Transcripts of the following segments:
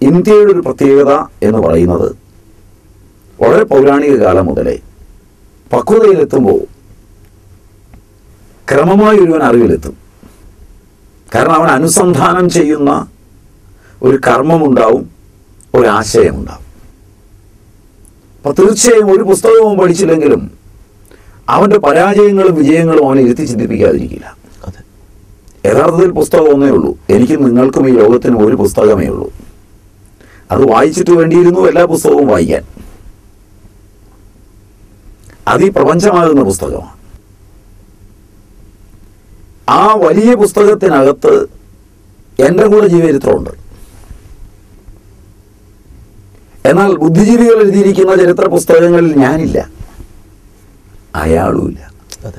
ഇന്ത്യയുടെ ഒരു പ്രത്യേകത എന്ന് പറയുന്നത് വളരെ പൗരാണിക കാലം മുതലേ പക്വതയിലെത്തുമ്പോൾ ക്രമമായി ഒരുവൻ അറിവിലെത്തും കാരണം അവൻ അനുസന്ധാനം ചെയ്യുന്ന ഒരു കർമ്മമുണ്ടാവും ഒരു ആശയമുണ്ടാവും അപ്പോൾ തീർച്ചയായും ഒരു പുസ്തകവും പഠിച്ചില്ലെങ്കിലും അവൻ്റെ പരാജയങ്ങളും വിജയങ്ങളും അവനെ ഇരുത്തി ചിന്തിപ്പിക്കാതിരിക്കില്ല അതെ യഥാർത്ഥത്തിൽ പുസ്തകം ഒന്നേ ഉള്ളൂ എനിക്കും നിങ്ങൾക്കും ഈ ലോകത്തിനും ഒരു പുസ്തകമേ ഉള്ളൂ അത് വായിച്ചിട്ട് വേണ്ടിയിരുന്നു എല്ലാ പുസ്തകവും വായിക്കാൻ അത് ഈ പ്രപഞ്ചമാകുന്ന പുസ്തകമാണ് ആ വലിയ പുസ്തകത്തിനകത്ത് എൻ്റെ കൂടെ ജീവചരിത്രമുണ്ട് എന്നാൽ ബുദ്ധിജീവികൾ എഴുതിയിരിക്കുന്ന ചരിത്ര പുസ്തകങ്ങളിൽ ഞാനില്ല അയാളുമില്ല അതെ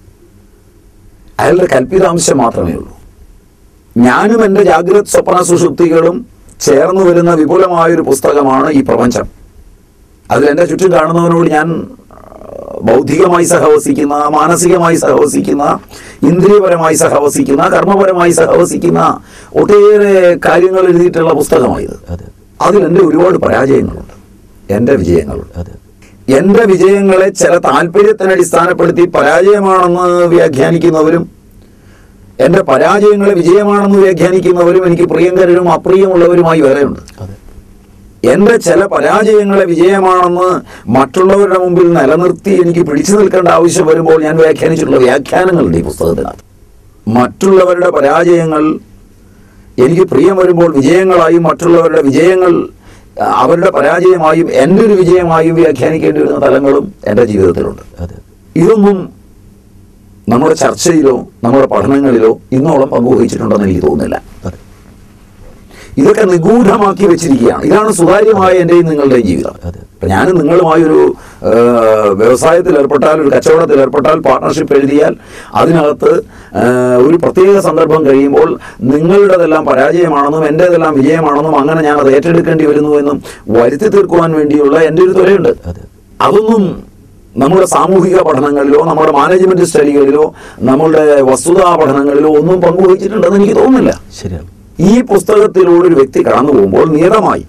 അയാളുടെ കൽപ്പിതാംശം മാത്രമേ ഉള്ളൂ ഞാനും എൻ്റെ ജാഗ്രത് സ്വപ്ന സുഷുപ്തികളും ചേർന്ന് വരുന്ന വിപുലമായൊരു പുസ്തകമാണ് ഈ പ്രപഞ്ചം അതിൽ എൻ്റെ ചുറ്റും കാണുന്നവനോട് ഞാൻ ആ, ബൗദ്ധികമായി സഹവസിക്കുന്ന മാനസികമായി സഹവസിക്കുന്ന ഇന്ദ്രിയപരമായി സഹവസിക്കുന്ന കർമ്മപരമായി സഹവസിക്കുന്ന ഒട്ടേറെ കാര്യങ്ങൾ എഴുതിയിട്ടുള്ള പുസ്തകമായത് അതെ അതിൽ എൻ്റെ ഒരുപാട് പരാജയങ്ങളുണ്ട് എൻ്റെ വിജയങ്ങളുണ്ട് അതെ എന്റെ വിജയങ്ങളെ ചില താല്പര്യത്തിന് അടിസ്ഥാനപ്പെടുത്തി പരാജയമാണെന്ന് വ്യാഖ്യാനിക്കുന്നവരും എന്റെ പരാജയങ്ങളെ വിജയമാണെന്ന് വ്യാഖ്യാനിക്കുന്നവരും എനിക്ക് പ്രിയങ്കരരും അപ്രിയമുള്ളവരുമായി വേറെയുണ്ട് അതെ എന്റെ ചില പരാജയങ്ങളെ വിജയമാണെന്ന് മറ്റുള്ളവരുടെ മുമ്പിൽ നിലനിർത്തി എനിക്ക് പിടിച്ചു നിൽക്കേണ്ട ആവശ്യം വരുമ്പോൾ ഞാൻ വ്യാഖ്യാനിച്ചിട്ടുള്ള വ്യാഖ്യാനങ്ങളുണ്ട് ഈ പുസ്തകത്തിനകത്ത് മറ്റുള്ളവരുടെ പരാജയങ്ങൾ എനിക്ക് പ്രിയം വരുമ്പോൾ വിജയങ്ങളായും മറ്റുള്ളവരുടെ വിജയങ്ങൾ ആ, അവരുടെ പരാജയമായും എൻ്റെ ഒരു വിജയമായും വ്യാഖ്യാനിക്കേണ്ടി വരുന്ന തലങ്ങളും എൻ്റെ ജീവിതത്തിലുണ്ട് അതെ ഇതൊന്നും നമ്മുടെ ചർച്ചയിലോ നമ്മുടെ പഠനങ്ങളിലോ ഇന്നോളം പങ്കുവഹിച്ചിട്ടുണ്ടെന്ന് എനിക്ക് തോന്നുന്നില്ല അതെ ഇതൊക്കെ നിഗൂഢമാക്കി വെച്ചിരിക്കുകയാണ് ഇതാണ് സുതാര്യമായ എൻ്റെയും നിങ്ങളുടെയും ജീവിതം അതെ ഇപ്പം ഞാൻ നിങ്ങളുമായി ഒരു ആ, വ്യവസായത്തിൽ ഏർപ്പെട്ടാൽ ഒരു കച്ചവടത്തിൽ ഏർപ്പെട്ടാൽ പാർട്ട്ണർഷിപ്പ് എഴുതിയാൽ അതിനകത്ത് ആ, ഒരു പ്രത്യേക സന്ദർഭം കഴിയുമ്പോൾ നിങ്ങളുടേതെല്ലാം പരാജയമാണെന്നും എൻ്റേതെല്ലാം വിജയമാണെന്നും അങ്ങനെ ഞാൻ അത് ഏറ്റെടുക്കേണ്ടി വരുന്നുവെന്നും വരുത്തി തീർക്കുവാൻ വേണ്ടിയുള്ള എൻ്റെ ഒരു ത്വരയുണ്ട് അതെ അതൊന്നും നമ്മുടെ സാമൂഹിക പഠനങ്ങളിലോ നമ്മുടെ മാനേജ്മെന്റ് സ്റ്റഡികളിലോ നമ്മുടെ വസ്തുതാ പഠനങ്ങളിലോ ഒന്നും പങ്കുവഹിച്ചിട്ടുണ്ടെന്ന് എനിക്ക് തോന്നുന്നില്ല ശരിയാണ് ഈ പുസ്തകത്തിലൂടെ ഒരു വ്യക്തി കടന്നു പോകുമ്പോൾ നിയതമായി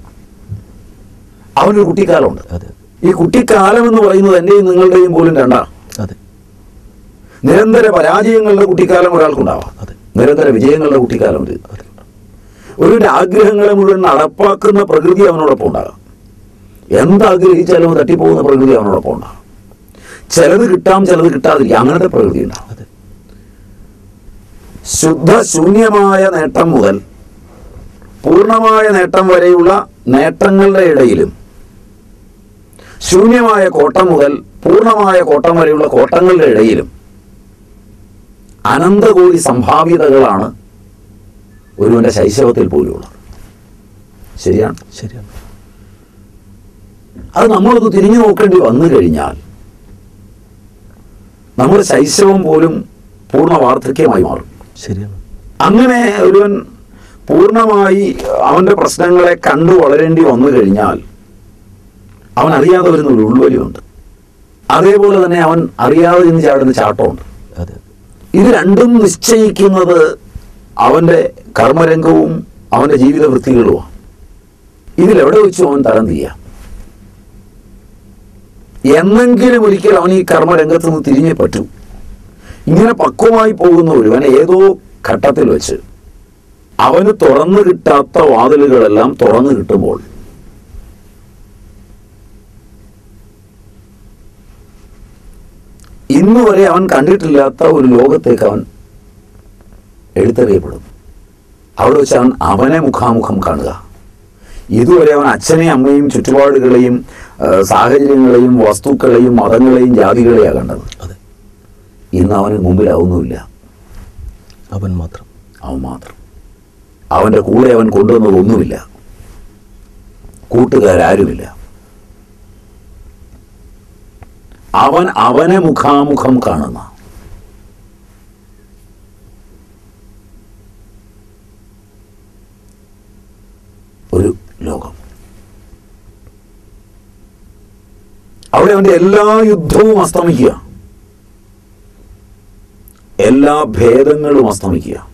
അവനൊരു കുട്ടിക്കാലമുണ്ട് അതെ ഈ കുട്ടിക്കാലം എന്ന് പറയുന്നത് എൻ്റെയും നിങ്ങളുടെയും പോലും രണ്ടാണ് അതെ നിരന്തര പരാജയങ്ങളുടെ കുട്ടിക്കാലം ഒരാൾക്കുണ്ടാവാം അതെ നിരന്തര വിജയങ്ങളുടെ കുട്ടിക്കാലം ഒരു അതെ ഒരു ആഗ്രഹങ്ങളെ മുഴുവൻ നടപ്പാക്കുന്ന പ്രകൃതി അവനോടൊപ്പം ഉണ്ടാകാം എന്താഗ്രഹിച്ചാലും അത് തട്ടിപ്പോകുന്ന പ്രകൃതി അവനോടൊപ്പം ഉണ്ടാകും ചിലത് കിട്ടാം ചിലത് കിട്ടാതിരിക്കാം അങ്ങനത്തെ പ്രകൃതി ഉണ്ടാകും അതെ ശുദ്ധ ശൂന്യമായ നേട്ടം മുതൽ പൂർണ്ണമായ നേട്ടം വരെയുള്ള നേട്ടങ്ങളുടെ ഇടയിലും ശൂന്യമായ കോട്ടം മുതൽ പൂർണ്ണമായ കോട്ടം വരെയുള്ള കോട്ടങ്ങളുടെ ഇടയിലും അനന്തകോടി സംഭാവ്യതകളാണ് ഒരുവന്റെ ശൈശവത്തിൽ പോലുമുള്ളത് ശരിയാണ് ശരിയാണ് അത് നമ്മളത് തിരിഞ്ഞു നോക്കേണ്ടി വന്നു കഴിഞ്ഞാൽ നമ്മുടെ ശൈശവം പോലും പൂർണ്ണ വാർദ്ധക്യമായി മാറും ശരിയാണ് അങ്ങനെ ഒരുവൻ പൂർണ്ണമായി അവന്റെ പ്രശ്നങ്ങളെ കണ്ടു വളരേണ്ടി വന്നു കഴിഞ്ഞാൽ അവൻ അറിയാതെ വരുന്ന ഒരു ഉൾവലിയുണ്ട് അതേപോലെ തന്നെ അവൻ അറിയാതെ നിന്ന് ചാടുന്ന ചാട്ടമുണ്ട് അതെ ഇത് രണ്ടും നിശ്ചയിക്കുന്നത് അവന്റെ കർമ്മരംഗവും അവന്റെ ജീവിത വൃത്തികളുമാണ് ഇതിലെവിടെ വെച്ചും അവൻ തരം ചെയ്യാം എന്നെങ്കിലും ഒരിക്കൽ അവൻ ഈ കർമ്മരംഗത്ത് നിന്ന് തിരിഞ്ഞേ പറ്റൂ ഇങ്ങനെ പക്വമായി പോകുന്ന ഒരുവൻ ഏതോ ഘട്ടത്തിൽ വെച്ച് അവന് തുറന്നു കിട്ടാത്ത വാതിലുകളെല്ലാം തുറന്നു കിട്ടുമ്പോൾ ഇന്ന് വരെ അവൻ കണ്ടിട്ടില്ലാത്ത ഒരു ലോകത്തേക്ക് അവൻ എഴുത്തെറിയപ്പെടും അവിടെ വെച്ച് അവൻ അവനെ മുഖാമുഖം കാണുക ഇതുവരെ അവൻ അച്ഛനെയും അമ്മയും ചുറ്റുപാടുകളെയും ആ, സാഹചര്യങ്ങളെയും വസ്തുക്കളെയും മതങ്ങളെയും ജാതികളെയാണ് കണ്ടത് അതെ ഇന്ന് അവന് മുമ്പിൽ അതൊന്നുമില്ല അവൻ മാത്രം അവൻ മാത്രം അവൻ്റെ കൂടെ അവൻ കൊണ്ടുവന്നതൊന്നുമില്ല കൂട്ടുകാരാരുമില്ല അവൻ അവനെ മുഖാമുഖം കാണുന്ന ഒരു ലോകം അവിടെ അവന്റെ എല്ലാ യുദ്ധവും അസ്തമിക്കുക എല്ലാ ഭേദങ്ങളും അസ്തമിക്കുക